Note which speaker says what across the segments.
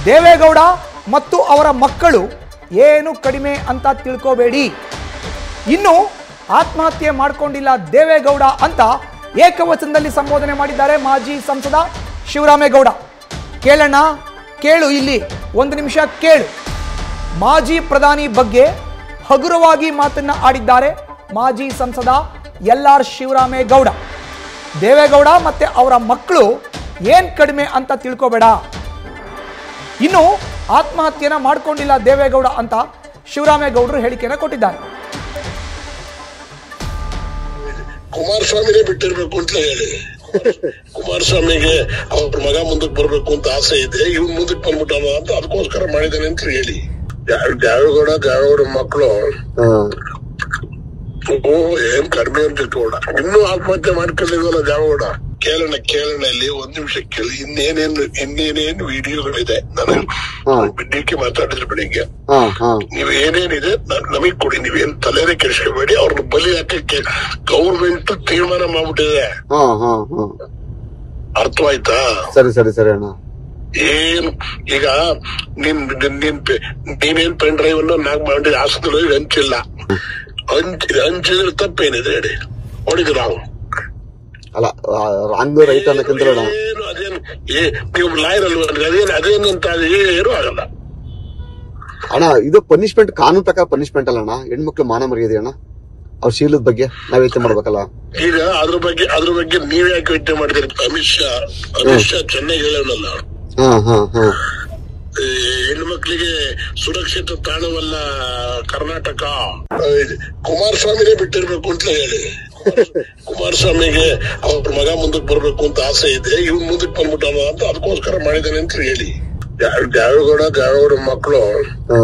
Speaker 1: ದೇವೇಗೌಡ ಮತ್ತು ಅವರ ಮಕ್ಕಳು ಏನು ಕಡಿಮೆ ಅಂತ ತಿಳ್ಕೋಬೇಡಿ ಇನ್ನು ಆತ್ಮಹತ್ಯೆ ಮಾಡ್ಕೊಂಡಿಲ್ಲ ದೇವೇಗೌಡ ಅಂತ ಏಕವಚನದಲ್ಲಿ ಸಂಬೋಧನೆ ಮಾಡಿದ್ದಾರೆ ಮಾಜಿ ಸಂಸದ ಶಿವರಾಮೇಗೌಡ ಕೇಳೋಣ ಕೇಳು ಇಲ್ಲಿ ಒಂದು ನಿಮಿಷ ಕೇಳು ಮಾಜಿ ಪ್ರಧಾನಿ ಬಗ್ಗೆ ಹಗುರವಾಗಿ ಮಾತನ್ನ ಆಡಿದ್ದಾರೆ ಮಾಜಿ ಸಂಸದ ಎಲ್ ಆರ್ ಶಿವರಾಮೇಗೌಡ ದೇವೇಗೌಡ ಮತ್ತೆ ಅವರ ಮಕ್ಕಳು ಏನ್ ಕಡಿಮೆ ಅಂತ ತಿಳ್ಕೋಬೇಡ ಇನ್ನು ಆತ್ಮಹತ್ಯೆನ ಮಾಡ್ಕೊಂಡಿಲ್ಲ ದೇವೇಗೌಡ ಅಂತ ಶಿವರಾಮೇಗೌಡರು ಹೇಳಿಕೆಯನ್ನು ಕೊಟ್ಟಿದ್ದಾರೆ
Speaker 2: ಕುಮಾರಸ್ವಾಮಿನೇ ಬಿಟ್ಟಿರ್ಬೇಕು ಅಂತ ಹೇಳಿ ಕುಮಾರಸ್ವಾಮಿಗೆ ಅವ್ರ ಮಗ ಮುಂದಕ್ಕೆ ಬರ್ಬೇಕು ಅಂತ ಆಸೆ ಇದೆ ಇವ್ನ್ ಮುಂದಕ್ಕೆ ಬಂದ್ಬಿಟ್ಟವ ಅಂತ ಅದಕ್ಕೋಸ್ಕರ ಮಾಡಿದಾನೆ ಅಂತ ಹೇಳಿ ದ್ಯಾವೇಗೌಡ ದ್ಯಾವೇಗೌಡ ಮಕ್ಕಳು ಓ ಏನ್ ಕಡಿಮೆ ಅಂತ ಇಟ್ಕೋಡ ಇನ್ನೂ ಆತ್ಮಹತ್ಯೆ ಮಾಡ್ಕೊಂಡಿದ್ವಲ್ಲ ದ್ಯಾವೇಗೌಡ ಕೇಳೋಣ ಕೇಳೋಣ ಇಲ್ಲಿ ಒಂದ್ ನಿಮಿಷ ಕೇಳಿ ಇನ್ನೇನೇನು ಇನ್ನೇನೇನು ವಿಡಿಯೋಗಳಿದೆ ನಾನು ಡಿ ಕೆ ಮಾತಾಡಿದ್ರು ಬೆಳಿಗ್ಗೆ
Speaker 3: ಹಾ ಹಾ
Speaker 2: ನೀವ್ ಏನೇನಿದೆ ನ- ನಮಗ್ ಕೊಡಿ ನೀವೇನ್ ತಲೆನೇ ಕೆಡಿಸ್ಕೋಬೇಡಿ ಅವ್ರನ್ನ ಬಲಿ ಹಾಕಕ್ಕೆ ಗೌರ್ಮೆಂಟ್ ತೀರ್ಮಾನ ಮಾಡ್ಬಿಟ್ಟಿದೆ
Speaker 3: ಹಾ ಹಾ ಹಾ
Speaker 2: ಅರ್ಥವಾಯ್ತಾ
Speaker 3: ಸರಿ ಸರಿ ಸರಿ ಅಣ್ಣ
Speaker 2: ಏನ್ ಈಗ ನಿನ್ ನಿನ್- ನಿನ್ ಪೆ- ನೀನೇನ್ ಪೆನ್ ಡ್ರೈವ್ ಅನ್ನು ನಾಕ್ ಮಾಡಿ ಹಾಸ್ಪಿಟಲ್ ಹಂಚಿಲ್ಲ ಹಂಚ್ ಹಂಚಿದ್ರೆ ತಪ್ಪೇನಿದೆ ಹೇಳಿ ಹೊಡಿದ್ ನಾವು
Speaker 3: ಅಲ್ಲ ರಾಂಗ್ ರೈಟ್ ಅನ್ನಕ್ಕಿಂತ ಅಣ್ಣ
Speaker 2: ಏನು ಅದೇನ್ ಏ ನೀವು ಲಾಯರ್ ಅಲ್ವಾ ಅದೇನ್ ಅದೇನಂತ ಅದು ಏನು ಆಗಲ್ಲ
Speaker 3: ಅಣ್ಣ ಇದು ಪನಿಷ್ಮೆಂಟ್ ಕಾನೂನು ಪ್ರಕಾರ ಪನಿಷ್ಮೆಂಟ್ ಅಲ್ಲ ಅಣ್ಣ ಹೆಣ್ಮಕ್ಳು ಮಾನ ಮರ್ಯಾದೆ ಅಣ್ಣ ಅವ್ರ ಶೀಲದ ಬಗ್ಗೆ ನಾವ್ ಯೋಚನೆ ಮಾಡ್ಬೇಕಲ್ಲ
Speaker 2: ಈಗ ಅದ್ರ ಬಗ್ಗೆ ಅದ್ರ ಬಗ್ಗೆ ನೀವ್ ಯಾಕೆ ಯೋಚನೆ ಮಾಡ್ತೀರಿ ಅಮಿತ್ ಶಾ ಅಮಿತ್ ಶಾ ಚೆನ್ನಾಗಿ ಹೇಳೋನಲ್ಲ
Speaker 3: ಹಾ ಹಾ ಹಾ
Speaker 2: ಈ ಹೆಣ್ಮಕ್ಳಿಗೆ ಸುರಕ್ಷಿತ ತಾಣವಲ್ಲ ಕರ್ನಾಟಕ ಕುಮಾರಸ್ವಾಮಿನೇ ಬಿಟ್ಟಿರ್ಬೇಕು ಅಂತ ಹೇಳಿ ಕುಮಾರಸ್ವಾಮಿಗೆ ಅವ್ರ ಮಗ ಮುಂದಕ್ಕೆ ಬರ್ಬೇಕು ಅಂತ ಆಸೆ ಇದೆ ಇವ್ನ್ ಮುಂದಕ್ಕೆ ಬಂದ್ಬಿಟ್ಟವ ಅಂತ ಅದಕ್ಕೋಸ್ಕರ ಮಾಡಿದಾನೆ ಅಂತ ಹೇಳಿ ದ್ಯಾವೇಗೌಡ ದ್ಯಾವೇಗೌಡ ಮಕ್ಕಳು
Speaker 3: ಹಾ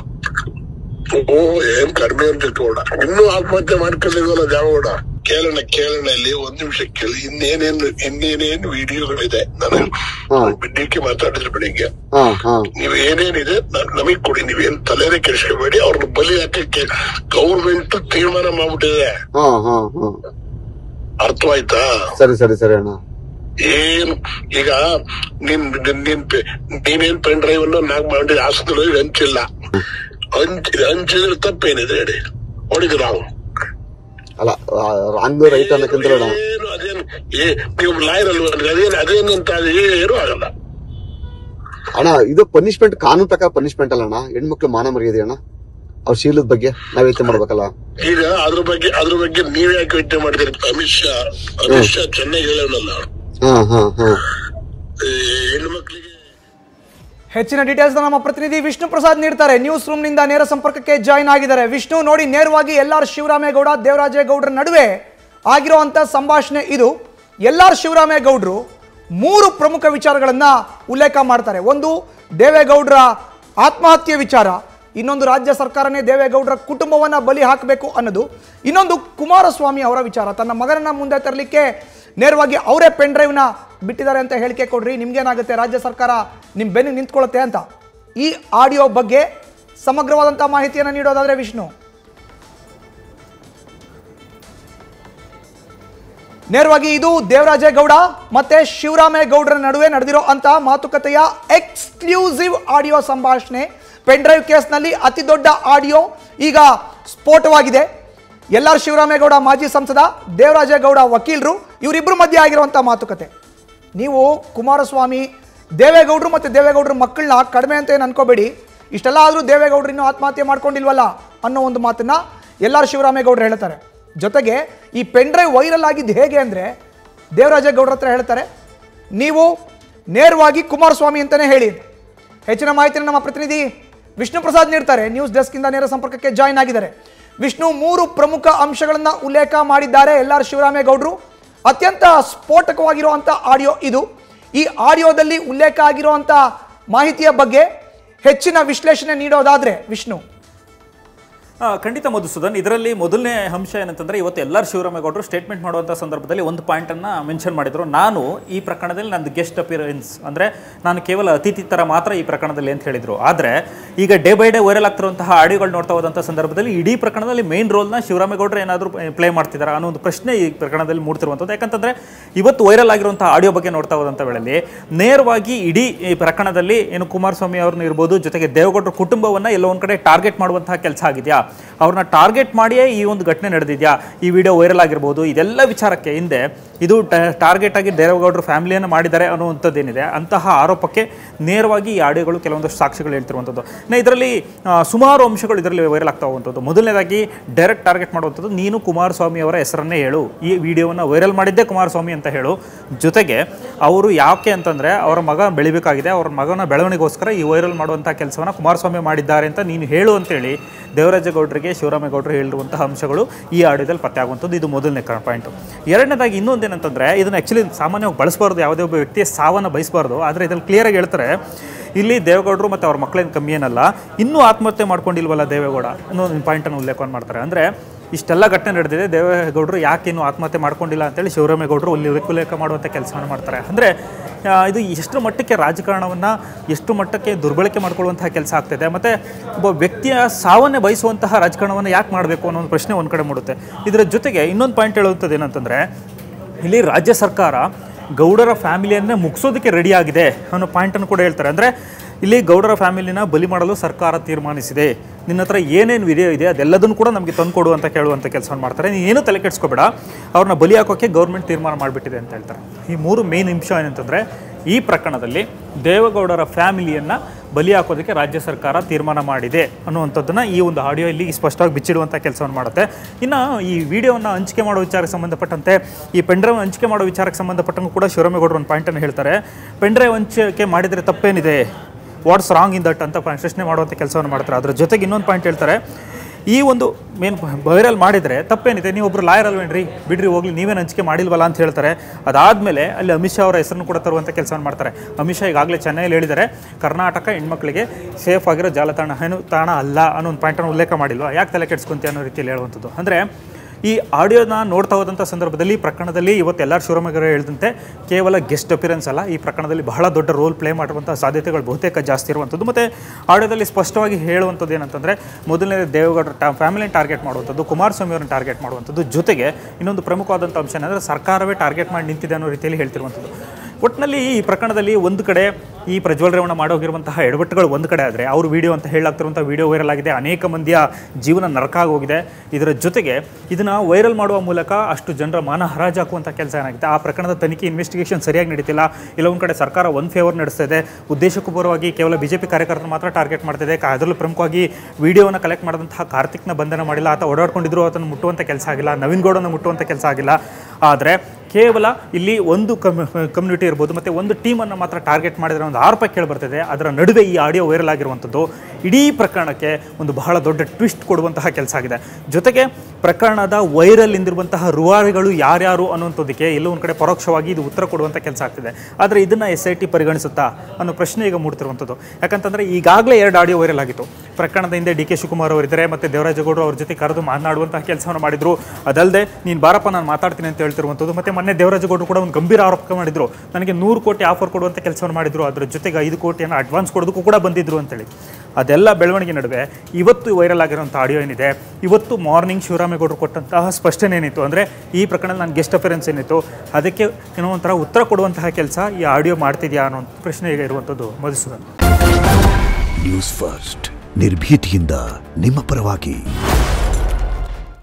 Speaker 2: ಓ ಏನ್ ಕಡಿಮೆ ಅಂತ ಇಟ್ಕೋಡ ಇನ್ನೂ ಆತ್ಮಹತ್ಯೆ ಮಾಡ್ಕೊಂಡಿದ್ವಲ್ಲ ದ್ಯಾವೇಗೌಡ ಕೇಳೋಣ ಕೇಳೋಣ ಇಲ್ಲಿ ಒಂದ್ ನಿಮಿಷ ಕೇಳಿ ಇನ್ನೇನೇನು ಇನ್ನೇನೇನು ವಿಡಿಯೋಗಳಿದೆ ನಾನು
Speaker 3: ಹಾ.
Speaker 2: ಡಿ ಕೆ ಮಾತಾಡಿದ್ರು ಬೆಳಿಗ್ಗೆ
Speaker 3: ಹಾ ಹಾ
Speaker 2: ನೀವ್ ಏನೇನಿದೆ ನ- ನಮಗ್ ಕೊಡಿ ನೀವೇನ್ ತಲೆನೇ ಕೆಡಿಸ್ಕೋಬೇಡಿ ಅವ್ರನ್ನ ಬಲಿ ಹಾಕಕ್ಕೆ ಗೌರ್ಮೆಂಟ್ ತೀರ್ಮಾನ ಮಾಡ್ಬಿಟ್ಟಿದೆ
Speaker 3: ಹಾ ಹಾ ಹಾ
Speaker 2: ಅರ್ಥವಾಯ್ತಾ
Speaker 3: ಸರಿ ಸರಿ ಸರಿ ಅಣ್ಣ
Speaker 2: ಏನ್ ಈಗ ನಿನ್ ನಿನ್- ನಿನ್ ಪೆ- ನೀನೇನ್ ಪೆನ್ ಡ್ರೈವ್ ಅನ್ನು ನಾಕ್ ಮಾಡಿ ಹಾಸ್ಪಿಟಲ್ ಹಂಚಿಲ್ಲ ಹಂಚ್ ಹಂಚಿದ್ರೆ ತಪ್ಪೇನಿದೆ ಹೇಳಿ ಹೊಡಿದ್ ನಾವು
Speaker 3: ಅಲ್ಲ ರಾಂಗ್ ರೈಟ್ ಅನ್ನಕ್ಕಿಂತ ಅಣ್ಣ
Speaker 2: ಏನು ಅದೇನ್ ಏ ನೀವು ಲಾಯರ್ ಅಲ್ವಾ ಅದೇನ್ ಅದೇನಂತ ಅದು ಏನು ಆಗಲ್ಲ
Speaker 3: ಅಣ್ಣ ಇದು ಪನಿಷ್ಮೆಂಟ್ ಕಾನೂನು ಪ್ರಕಾರ ಪನಿಷ್ಮೆಂಟ್ ಅಲ್ಲ ಅಣ್ಣ ಹೆಣ್ಮಕ್ಳು ಮಾನ ಮರ್ಯಾದೆ ಅಣ್ಣ ಅವ್ರ ಶೀಲದ ಬಗ್ಗೆ ನಾವ್ ಯೋಚನೆ ಮಾಡ್ಬೇಕಲ್ಲ
Speaker 2: ಈಗ ಅದ್ರ ಬಗ್ಗೆ ಅದ್ರ ಬಗ್ಗೆ ನೀವ್ ಯಾಕೆ ಯೋಚನೆ ಮಾಡ್ತೀರಿ ಅಮಿತ್ ಶಾ ಅಮಿತ್ ಶಾ ಚೆನ್ನಾಗಿ ಹೇಳೋನಲ್ಲ
Speaker 3: ಹಾ ಹಾ ಹಾ
Speaker 2: ಈ ಹೆಣ್ಮಕ್ಳಿಗೆ
Speaker 1: ಹೆಚ್ಚಿನ ಡೀಟೇಲ್ಸ್ ನಮ್ಮ ಪ್ರತಿನಿಧಿ ವಿಷ್ಣು ಪ್ರಸಾದ್ ನೀಡ್ತಾರೆ ನ್ಯೂಸ್ ರೂಮ್ನಿಂದ ನೇರ ಸಂಪರ್ಕಕ್ಕೆ ಜಾಯಿನ್ ಆಗಿದ್ದಾರೆ ವಿಷ್ಣು ನೋಡಿ ನೇರವಾಗಿ ಎಲ್ ಆರ್ ಶಿವರಾಮೇಗೌಡ ದೇವರಾಜೇಗೌಡರ ನಡುವೆ ಆಗಿರುವಂಥ ಸಂಭಾಷಣೆ ಇದು ಎಲ್ ಆರ್ ಶಿವರಾಮೇಗೌಡರು ಮೂರು ಪ್ರಮುಖ ವಿಚಾರಗಳನ್ನ ಉಲ್ಲೇಖ ಮಾಡ್ತಾರೆ ಒಂದು ದೇವೇಗೌಡರ ಆತ್ಮಹತ್ಯೆ ವಿಚಾರ ಇನ್ನೊಂದು ರಾಜ್ಯ ಸರ್ಕಾರನೇ ದೇವೇಗೌಡರ ಕುಟುಂಬವನ್ನ ಬಲಿ ಹಾಕಬೇಕು ಅನ್ನೋದು ಇನ್ನೊಂದು ಕುಮಾರಸ್ವಾಮಿ ಅವರ ವಿಚಾರ ತನ್ನ ಮಗನನ್ನ ಮುಂದೆ ತರಲಿಕ್ಕೆ ನೇರವಾಗಿ ಅವರೇ ಪೆನ್ ಡ್ರೈವ್ನ ಬಿಟ್ಟಿದ್ದಾರೆ ಅಂತ ಹೇಳಿಕೆ ಕೊಡ್ರಿ ನಿಮ್ಗೇನಾಗುತ್ತೆ ರಾಜ್ಯ ಸರ್ಕಾರ ನಿಮ್ಮ ಬೆನ್ನು ನಿಂತ್ಕೊಳ್ಳುತ್ತೆ ಅಂತ ಈ ಆಡಿಯೋ ಬಗ್ಗೆ ಸಮಗ್ರವಾದಂಥ ಮಾಹಿತಿಯನ್ನು ನೀಡೋದಾದ್ರೆ ವಿಷ್ಣು ನೇರವಾಗಿ ಇದು ದೇವರಾಜೇಗೌಡ ಮತ್ತೆ ಶಿವರಾಮೇಗೌಡರ ನಡುವೆ ನಡೆದಿರೋ ಅಂತ ಮಾತುಕತೆಯ ಎಕ್ಸ್ಕ್ಲೂಸಿವ್ ಆಡಿಯೋ ಸಂಭಾಷಣೆ ಪೆನ್ ಡ್ರೈವ್ ಕೇಸ್ನಲ್ಲಿ ಅತಿ ದೊಡ್ಡ ಆಡಿಯೋ ಈಗ ಸ್ಫೋಟವಾಗಿದೆ ಎಲ್ ಆರ್ ಶಿವರಾಮೇಗೌಡ ಮಾಜಿ ಸಂಸದ ದೇವರಾಜೇಗೌಡ ವಕೀಲರು ಇವರಿಬ್ಬರ ಮಧ್ಯೆ ಆಗಿರುವಂಥ ಮಾತುಕತೆ ನೀವು ಕುಮಾರಸ್ವಾಮಿ ದೇವೇಗೌಡರು ಮತ್ತು ದೇವೇಗೌಡರ ಮಕ್ಕಳನ್ನ ಕಡಿಮೆ ಅಂತ ಏನು ಅನ್ಕೋಬೇಡಿ ಇಷ್ಟೆಲ್ಲ ಆದರೂ ದೇವೇಗೌಡರು ಇನ್ನೂ ಆತ್ಮಹತ್ಯೆ ಮಾಡ್ಕೊಂಡಿಲ್ವಲ್ಲ ಅನ್ನೋ ಒಂದು ಮಾತನ್ನ ಎಲ್ ಆರ್ ಶಿವರಾಮೇಗೌಡರು ಹೇಳ್ತಾರೆ ಜೊತೆಗೆ ಈ ಪೆನ್ ಡ್ರೈವ್ ವೈರಲ್ ಆಗಿದ್ದು ಹೇಗೆ ಅಂದರೆ ದೇವರಾಜೇಗೌಡರ ಹತ್ರ ಹೇಳ್ತಾರೆ ನೀವು ನೇರವಾಗಿ ಕುಮಾರಸ್ವಾಮಿ ಅಂತಲೇ ಹೇಳಿ ಹೆಚ್ಚಿನ ಮಾಹಿತಿನ ನಮ್ಮ ಪ್ರತಿನಿಧಿ ವಿಷ್ಣು ಪ್ರಸಾದ್ ನೀಡ್ತಾರೆ ನ್ಯೂಸ್ ಡೆಸ್ಕಿಂದ ನೇರ ಸಂಪರ್ಕಕ್ಕೆ ಜಾಯಿನ್ ಆಗಿದ್ದಾರೆ ವಿಷ್ಣು ಮೂರು ಪ್ರಮುಖ ಅಂಶಗಳನ್ನು ಉಲ್ಲೇಖ ಮಾಡಿದ್ದಾರೆ ಎಲ್ ಆರ್ ಶಿವರಾಮೇಗೌಡರು ಅತ್ಯಂತ ಸ್ಫೋಟಕವಾಗಿರುವಂಥ ಆಡಿಯೋ ಇದು ಈ ಆಡಿಯೋದಲ್ಲಿ ಉಲ್ಲೇಖ ಆಗಿರುವಂಥ ಮಾಹಿತಿಯ ಬಗ್ಗೆ ಹೆಚ್ಚಿನ ವಿಶ್ಲೇಷಣೆ ನೀಡೋದಾದ್ರೆ ವಿಷ್ಣು
Speaker 4: ಆ, ಖಂಡಿತ ಮಧುಸೂದನ್ ಇದರಲ್ಲಿ ಮೊದಲನೇ ಅಂಶ ಏನಂತಂದ್ರೆ ಇವತ್ತು ಎಲ್ಲರೂ ಶಿವರಾಮೇಗೌಡರು ಸ್ಟೇಟ್ಮೆಂಟ್ ಮಾಡುವಂಥ ಸಂದರ್ಭದಲ್ಲಿ ಒಂದು ಪಾಯಿಂಟನ್ನು ಮೆನ್ಷನ್ ಮಾಡಿದ್ರು ನಾನು ಈ ಪ್ರಕರಣದಲ್ಲಿ ನಂದು ಗೆಸ್ಟ್ ಅಪಿಯರೆನ್ಸ್ ಅಂದರೆ ನಾನು ಕೇವಲ ಅತಿಥಿ ಥರ ಮಾತ್ರ ಈ ಪ್ರಕರಣದಲ್ಲಿ ಅಂತ ಹೇಳಿದರು ಆದರೆ ಈಗ ಡೇ ಬೈ ಡೇ ವೈರಲ್ ಆಗ್ತಿರುವಂತಹ ಆಡಿಯೋಗಳು ನೋಡ್ತಾ ಹೋದಂಥ ಸಂದರ್ಭದಲ್ಲಿ ಇಡೀ ಪ್ರಕರಣದಲ್ಲಿ ಮೇನ್ ರೋಲ್ನ ಶಿವರಾಮೇಗೌಡರು ಏನಾದರೂ ಪ್ಲೇ ಮಾಡ್ತಿದ್ದಾರೆ ಅನ್ನೋ ಒಂದು ಪ್ರಶ್ನೆ ಈ ಪ್ರಕರಣದಲ್ಲಿ ಮೂಡ್ತಿರುವಂಥದ್ದು ಯಾಕಂತಂದರೆ ಇವತ್ತು ವೈರಲ್ ಆಗಿರುವಂಥ ಆಡಿಯೋ ಬಗ್ಗೆ ನೋಡ್ತಾ ಹೋದಂಥ ವೇಳೆಯಲ್ಲಿ ನೇರವಾಗಿ ಇಡೀ ಈ ಪ್ರಕರಣದಲ್ಲಿ ಏನು ಕುಮಾರಸ್ವಾಮಿ ಅವ್ರನ್ನ ಇರ್ಬೋದು ಜೊತೆಗೆ ದೇವೇಗೌಡರ ಕುಟುಂಬವನ್ನು ಎಲ್ಲೋ ಒಂದು ಕಡೆ ಟಾರ್ಗೆಟ್ ಮಾಡುವಂತಹ ಕೆಲಸ ಆಗಿದೆಯಾ ಅವ್ರನ್ನ ಟಾರ್ಗೆಟ್ ಮಾಡಿಯೇ ಈ ಒಂದು ಘಟನೆ ನಡೆದಿದೆಯಾ ಈ ವಿಡಿಯೋ ವೈರಲ್ ಆಗಿರ್ಬೋದು ಇದೆಲ್ಲ ವಿಚಾರಕ್ಕೆ ಹಿಂದೆ ಇದು ಟಾರ್ಗೆಟ್ ಆಗಿ ದೇವೇಗೌಡರ ಫ್ಯಾಮಿಲಿಯನ್ನು ಮಾಡಿದ್ದಾರೆ ಅನ್ನುವಂಥದ್ದೇನಿದೆ ಅಂತಹ ಆರೋಪಕ್ಕೆ ನೇರವಾಗಿ ಈ ಆಡಿಯೋಗಳು ಕೆಲವೊಂದಷ್ಟು ಸಾಕ್ಷಿಗಳು ಹೇಳ್ತಿರುವಂಥದ್ದು ಇನ್ನು ಇದರಲ್ಲಿ ಆ, ಸುಮಾರು ಅಂಶಗಳು ಇದರಲ್ಲಿ ವೈರಲ್ ಆಗ್ತಾ ಹೋಗುವಂಥದ್ದು ಮೊದಲನೇದಾಗಿ ಡೈರೆಕ್ಟ್ ಟಾರ್ಗೆಟ್ ಮಾಡುವಂಥದ್ದು ನೀನು ಕುಮಾರಸ್ವಾಮಿ ಅವರ ಹೆಸರನ್ನೇ ಹೇಳು ಈ ವಿಡಿಯೋವನ್ನು ವೈರಲ್ ಮಾಡಿದ್ದೇ ಕುಮಾರಸ್ವಾಮಿ ಅಂತ ಹೇಳು ಜೊತೆಗೆ ಅವರು ಯಾಕೆ ಅಂತಂದರೆ ಅವರ ಮಗ ಬೆಳಿಬೇಕಾಗಿದೆ ಅವ್ರ ಮಗನ ಬೆಳವಣಿಗೋಸ್ಕರ ಈ ವೈರಲ್ ಮಾಡುವಂಥ ಕೆಲಸವನ್ನು ಕುಮಾರಸ್ವಾಮಿ ಮಾಡಿದ್ದಾರೆ ಅಂತ ನೀನು ಹೇಳು ಅಂತೇಳಿ ದೇವರಾಜೇಗೌಡರಿಗೆ ಶಿವರಾಮೇಗೌಡರು ಹೇಳಿರುವಂತಹ ಅಂಶಗಳು ಈ ಆಡಿಯೋದಲ್ಲಿ ಪತ್ತೆ ಆಗುವಂಥದ್ದು ಇದು ಮೊದಲನೇ ಪಾಯಿಂಟು ಎರಡನೇದಾಗಿ ಇನ್ನೊಂದೇನಂತಂದರೆ ಇದನ್ನು ಆ್ಯಕ್ಚುಲಿ ಸಾಮಾನ್ಯವಾಗಿ ಬಳಸಬಾರ್ದು ಯಾವುದೇ ಒಬ್ಬ ವ್ಯಕ್ತಿಯ ಸಾವನ್ನು ಬಯಸಬಾರ್ದು ಆದರೆ ಇದ್ರಲ್ಲಿ ಕ್ಲಿಯರಾಗಿ ಹೇಳ್ತಾರೆ ಇಲ್ಲಿ ದೇವೇಗೌಡರು ಮತ್ತು ಅವ್ರ ಮಕ್ಕಳೇನು ಕಮ್ಮಿ ಏನಲ್ಲ ಇನ್ನೂ ಆತ್ಮಹತ್ಯೆ ಮಾಡ್ಕೊಂಡಿಲ್ವಲ್ಲ ದೇವೇಗೌಡ ಅನ್ನೋ ಒಂದು ಪಾಯಿಂಟನ್ನು ಉಲ್ಲೇಖವನ್ನು ಮಾಡ್ತಾರೆ ಅಂದರೆ ಇಷ್ಟೆಲ್ಲ ಘಟನೆ ನಡೆದಿದೆ ದೇವೇಗೌಡರು ಯಾಕೆ ಇನ್ನೂ ಆತ್ಮಹತ್ಯೆ ಮಾಡ್ಕೊಂಡಿಲ್ಲ ಅಂತೇಳಿ ಶಿವರಾಮೇಗೌಡರು ಅಲ್ಲಿ ಉಲ್ಲೇಖ ಮಾಡುವಂಥ ಕೆಲಸವನ್ನು ಮಾಡ್ತಾರೆ ಅಂದರೆ ಇದು ಎಷ್ಟು ಮಟ್ಟಕ್ಕೆ ರಾಜಕಾರಣವನ್ನು ಎಷ್ಟು ಮಟ್ಟಕ್ಕೆ ದುರ್ಬಳಕೆ ಮಾಡ್ಕೊಳ್ಳುವಂತಹ ಕೆಲಸ ಆಗ್ತಿದೆ ಮತ್ತು ಒಬ್ಬ ವ್ಯಕ್ತಿಯ ಸಾವನ್ನೇ ಬಯಸುವಂತಹ ರಾಜಕಾರಣವನ್ನು ಯಾಕೆ ಮಾಡಬೇಕು ಅನ್ನೋ ಒಂದು ಪ್ರಶ್ನೆ ಒಂದು ಕಡೆ ಮೂಡುತ್ತೆ ಇದರ ಜೊತೆಗೆ ಇನ್ನೊಂದು ಪಾಯಿಂಟ್ ಹೇಳುವಂಥದ್ದು ಏನಂತಂದರೆ ಇಲ್ಲಿ ರಾಜ್ಯ ಸರ್ಕಾರ ಗೌಡರ ಫ್ಯಾಮಿಲಿಯನ್ನೇ ಮುಗಿಸೋದಕ್ಕೆ ರೆಡಿ ಆಗಿದೆ ಅನ್ನೋ ಪಾಯಿಂಟನ್ನು ಕೂಡ ಹೇಳ್ತಾರೆ ಅಂದರೆ ಇಲ್ಲಿ ಗೌಡರ ಫ್ಯಾಮಿಲಿನ ಬಲಿ ಮಾಡಲು ಸರ್ಕಾರ ತೀರ್ಮಾನಿಸಿದೆ ನಿನ್ನ ಹತ್ರ ಏನೇನು ವಿಡಿಯೋ ಇದೆ ಅದೆಲ್ಲದನ್ನು ಕೂಡ ನಮಗೆ ತಂದುಕೊಡು ಅಂತ ಕೇಳುವಂಥ ಕೆಲಸವನ್ನು ಮಾಡ್ತಾರೆ ನೀನು ಏನೂ ತಲೆ ಕೆಡಿಸ್ಕೋಬೇಡ ಅವ್ರನ್ನ ಬಲಿ ಹಾಕೋಕ್ಕೆ ಗೌರ್ಮೆಂಟ್ ತೀರ್ಮಾನ ಮಾಡಿಬಿಟ್ಟಿದೆ ಅಂತ ಹೇಳ್ತಾರೆ ಈ ಮೂರು ಮೇನ್ ಅಂಶ ಏನಂತಂದರೆ ಈ ಪ್ರಕರಣದಲ್ಲಿ ದೇವೇಗೌಡರ ಫ್ಯಾಮಿಲಿಯನ್ನು ಬಲಿ ಹಾಕೋದಕ್ಕೆ ರಾಜ್ಯ ಸರ್ಕಾರ ತೀರ್ಮಾನ ಮಾಡಿದೆ ಅನ್ನುವಂಥದ್ದನ್ನು ಈ ಒಂದು ಆಡಿಯೋ ಇಲ್ಲಿ ಸ್ಪಷ್ಟವಾಗಿ ಬಿಚ್ಚಿಡುವಂಥ ಕೆಲಸವನ್ನು ಮಾಡುತ್ತೆ ಇನ್ನು ಈ ವಿಡಿಯೋವನ್ನು ಹಂಚಿಕೆ ಮಾಡೋ ವಿಚಾರಕ್ಕೆ ಸಂಬಂಧಪಟ್ಟಂತೆ ಈ ಪೆಂಡ್ರೈವ್ ಹಂಚಿಕೆ ಮಾಡೋ ವಿಚಾರಕ್ಕೆ ಸಂಬಂಧಪಟ್ಟಂಗೂ ಕೂಡ ಶಿವರಾಮೇಗೌಡರು ಒಂದು ಪಾಯಿಂಟನ್ನು ಹೇಳ್ತಾರೆ ಪೆಂಡ್ರೈವ್ ಹಂಚಿಕೆ ಮಾಡಿದರೆ ತಪ್ಪೇನಿದೆ ವಾಟ್ಸ್ ರಾಂಗ್ ಇನ್ ದಟ್ ಅಂತ ಪ್ರಶ್ನೆ ಮಾಡುವಂಥ ಕೆಲಸವನ್ನು ಮಾಡ್ತಾರೆ ಅದ್ರ ಜೊತೆಗೆ ಇನ್ನೊಂದು ಪಾಯಿಂಟ್ ಹೇಳ್ತಾರೆ ಈ ಒಂದು ಮೇನ್ ವೈರಲ್ ಮಾಡಿದರೆ ತಪ್ಪೇನಿದೆ ನೀವು ಒಬ್ರು ಲಾಯರ್ ಅಲ್ವೇನ್ರಿ ಬಿಡ್ರಿ ಹೋಗ್ಲಿ ನೀವೇನು ಹಂಚಿಕೆ ಮಾಡಿಲ್ವಲ್ಲ ಅಂತ ಹೇಳ್ತಾರೆ ಅದಾದಮೇಲೆ ಅಲ್ಲಿ ಅಮಿತ್ ಶಾ ಅವರ ಹೆಸರನ್ನು ಕೂಡ ತರುವಂಥ ಕೆಲಸವನ್ನು ಮಾಡ್ತಾರೆ ಅಮಿತ್ ಶಾ ಈಗಾಗಲೇ ಚೆನ್ನೈಯಲ್ಲಿ ಹೇಳಿದ್ದಾರೆ ಕರ್ನಾಟಕ ಹೆಣ್ಮಕ್ಳಿಗೆ ಸೇಫ್ ಆಗಿರೋ ಜಾಲತಾಣ ಏನು ತಾಣ ಅಲ್ಲ ಅನ್ನೋ ಒಂದು ಪಾಯಿಂಟನ್ನು ಉಲ್ಲೇಖ ಮಾಡಿಲ್ವಾ ಯಾಕೆ ತಲೆ ಕೆಡಿಸ್ಕೊಂತೀಯ ಅನ್ನೋ ರೀತಿಯಲ್ಲಿ ಹೇಳುವಂಥದ್ದು ಅಂದರೆ ಈ ಆಡಿಯೋನ ನೋಡ್ತಾ ಹೋದಂಥ ಸಂದರ್ಭದಲ್ಲಿ ಈ ಪ್ರಕರಣದಲ್ಲಿ ಇವತ್ತು ಎಲ್ಲರೂ ಶಿವರಾಮೇಗೌಡ ಹೇಳಿದಂತೆ ಕೇವಲ ಗೆಸ್ಟ್ ಅಪಿರೆನ್ಸ್ ಅಲ್ಲ ಈ ಪ್ರಕರಣದಲ್ಲಿ ಬಹಳ ದೊಡ್ಡ ರೋಲ್ ಪ್ಲೇ ಮಾಡಿರುವಂಥ ಸಾಧ್ಯತೆಗಳು ಬಹುತೇಕ ಜಾಸ್ತಿ ಇರುವಂಥದ್ದು ಮತ್ತು ಆಡಿಯೋದಲ್ಲಿ ಸ್ಪಷ್ಟವಾಗಿ ಹೇಳುವಂಥದ್ದು ಏನಂತಂದರೆ ಮೊದಲನೇ ದೇವೇಗೌಡರ ಟಾ ಫ್ಯಾಮಿಲಿನ ಟಾರ್ಗೆಟ್ ಮಾಡುವಂಥದ್ದು ಕುಮಾರಸ್ವಾಮಿ ಅವರನ್ನ ಟಾರ್ಗೆಟ್ ಮಾಡುವಂಥದ್ದು ಜೊತೆಗೆ ಇನ್ನೊಂದು ಪ್ರಮುಖವಾದಂಥ ಅಂಶ ಏನಂದರೆ ಸರ್ಕಾರವೇ ಟಾರ್ಗೆಟ್ ಮಾಡಿ ನಿಂತಿದೆ ಅನ್ನೋ ರೀತಿಯಲ್ಲಿ ಹೇಳ್ತಿರುವಂಥದ್ದು ಒಟ್ಟಿನಲ್ಲಿ ಈ ಪ್ರಕರಣದಲ್ಲಿ ಒಂದು ಕಡೆ ಈ ಪ್ರಜ್ವಲ್ ರೇವಣ್ಣ ಮಾಡೋಗಿರುವಂತಹ ಎಡವಟ್ಟುಗಳು ಒಂದು ಕಡೆ ಆದರೆ ಅವರು ವಿಡಿಯೋ ಅಂತ ಹೇಳಾಗ್ತಿರುವಂಥ ವಿಡಿಯೋ ವೈರಲ್ ಆಗಿದೆ ಅನೇಕ ಮಂದಿಯ ಜೀವನ ನರಕ ಆಗೋಗಿದೆ ಇದರ ಜೊತೆಗೆ ಇದನ್ನು ವೈರಲ್ ಮಾಡುವ ಮೂಲಕ ಅಷ್ಟು ಜನರ ಮಾನ ಹರಾಜು ಹಾಕುವಂಥ ಕೆಲಸ ಏನಾಗಿದೆ ಆ ಪ್ರಕರಣದ ತನಿಖೆ ಇನ್ವೆಸ್ಟಿಗೇಷನ್ ಸರಿಯಾಗಿ ನಡೀತಿಲ್ಲ ಇಲ್ಲ ಒಂದು ಕಡೆ ಸರ್ಕಾರ ಒಂದು ಫೇವರ್ ನಡೆಸ್ತಾ ಇದೆ ಉದ್ದೇಶಪೂರ್ವವಾಗಿ ಕೇವಲ ಬಿ ಜೆ ಪಿ ಕಾರ್ಯಕರ್ತರು ಮಾತ್ರ ಟಾರ್ಗೆಟ್ ಮಾಡ್ತಿದೆ ಕಾ- ಅದರಲ್ಲೂ ಪ್ರಮುಖವಾಗಿ ವಿಡಿಯೋನ ಕಲೆಕ್ಟ್ ಮಾಡಿದಂತಹ ಕಾರ್ತಿಕ್ನ ಬಂಧನ ಮಾಡಿಲ್ಲ ಆತ ಓಡಾಡ್ಕೊಂಡಿದ್ರು ಆತನ ಮುಟ್ಟುವಂಥ ಕೆಲಸ ಆಗಿಲ್ಲ ನವೀನ್ ಗೌಡನ ಮುಟ್ಟುವಂಥ ಕೆಲಸ ಆಗಿಲ್ಲ ಆದರೆ ಕೇವಲ ಇಲ್ಲಿ ಒಂದು ಕಮ್ ಕಮ್ಯುನಿಟಿ ಇರ್ಬೋದು ಮತ್ತು ಒಂದು ಟೀಮನ್ನು ಮಾತ್ರ ಟಾರ್ಗೆಟ್ ಮಾಡಿದ್ರೆ ಒಂದು ಆರೋಪ ಕೇಳಿ ಬರ್ತಿದೆ ಅದರ ನಡುವೆ ಈ ಆಡಿಯೋ ವೈರಲ್ ಆಗಿರುವಂಥದ್ದು ಇಡೀ ಪ್ರಕರಣಕ್ಕೆ ಒಂದು ಬಹಳ ದೊಡ್ಡ ಟ್ವಿಸ್ಟ್ ಕೊಡುವಂತಹ ಕೆಲಸ ಆಗಿದೆ ಜೊತೆಗೆ ಪ್ರಕರಣದ ವೈರಲ್ ಇಂದಿರುವಂತಹ ರುವಾರಿಗಳು ಯಾರ್ಯಾರು ಅನ್ನುವಂಥದ್ದಕ್ಕೆ ಎಲ್ಲೋ ಒಂದು ಕಡೆ ಪರೋಕ್ಷವಾಗಿ ಇದು ಉತ್ತರ ಕೊಡುವಂಥ ಕೆಲಸ ಆಗ್ತಿದೆ ಆದರೆ ಇದನ್ನು ಎಸ್ ಐ ಟಿ ಪರಿಗಣಿಸುತ್ತಾ ಅನ್ನೋ ಪ್ರಶ್ನೆ ಈಗ ಮೂಡ್ತಿರುವಂಥದ್ದು ಯಾಕಂತಂದರೆ ಈಗಾಗಲೇ ಎರಡು ಆಡಿಯೋ ವೈರಲ್ ಆಗಿತ್ತು ಪ್ರಕರಣದ ಹಿಂದೆ ಡಿ ಕೆ ಶಿವಕುಮಾರ್ ಅವರಿದ್ದಾರೆ ಮತ್ತು ದೇವರಾಜಗೌಡರು ಅವ್ರ ಜೊತೆ ಕರೆದು ಮಾತನಾಡುವಂತಹ ಕೆಲಸವನ್ನು ಮಾಡಿದ್ರು ಅದಲ್ಲದೆ ನೀನು ಬಾರಪ್ಪ ನಾನು ಮಾತಾಡ್ತೀನಿ ಅಂತ ಹೇಳ್ತಿರುವಂಥದ್ದು ಮತ್ತು ಮೊನ್ನೆ ದೇವರಾಜಗೌಡರು ಕೂಡ ಒಂದು ಗಂಭೀರ ಆರೋಪ ಮಾಡಿದ್ರು ನನಗೆ ನೂರು ಕೋಟಿ ಆಫರ್ ಕೊಡುವಂಥ ಕೆಲಸವನ್ನು ಮಾಡಿದ್ರು ಅದ್ರ ಜೊತೆಗೆ ಐದು ಕೋಟಿಯನ್ನು ಅಡ್ವಾನ್ಸ್ ಕೊಡೋದಕ್ಕೂ ಕೂಡ ಬಂದಿದ್ರು ಅಂತೇಳಿ ಅದೆಲ್ಲ ಬೆಳವಣಿಗೆ ನಡುವೆ ಇವತ್ತು ವೈರಲ್ ಆಗಿರೋಂಥ ಆಡಿಯೋ ಏನಿದೆ ಇವತ್ತು ಮಾರ್ನಿಂಗ್ ಶಿವರಾಮೇಗೌಡರು ಕೊಟ್ಟಂತಹ ಸ್ಪಷ್ಟನೆ ಏನಿತ್ತು ಅಂದರೆ ಈ ಪ್ರಕರಣದಲ್ಲಿ ನಾನು ಗೆಸ್ಟ್ ಅಫಿರೆನ್ಸ್ ಏನಿತ್ತು ಅದಕ್ಕೆ ಏನೋ ಒಂಥರ ಉತ್ತರ ಕೊಡುವಂತಹ ಕೆಲಸ ಈ ಆಡಿಯೋ ಮಾಡ್ತಿದ್ಯಾ ಅನ್ನೋ ಒಂದು ಪ್ರಶ್ನೆ ಈಗ ಇರುವಂಥದ್ದು ಮಧುಸೂದನ್
Speaker 5: ನ್ಯೂಸ್ ಫಸ್ಟ್ ನಿರ್ಭೀತಿಯಿಂದ ನಿಮ್ಮ ಪರವಾಗಿ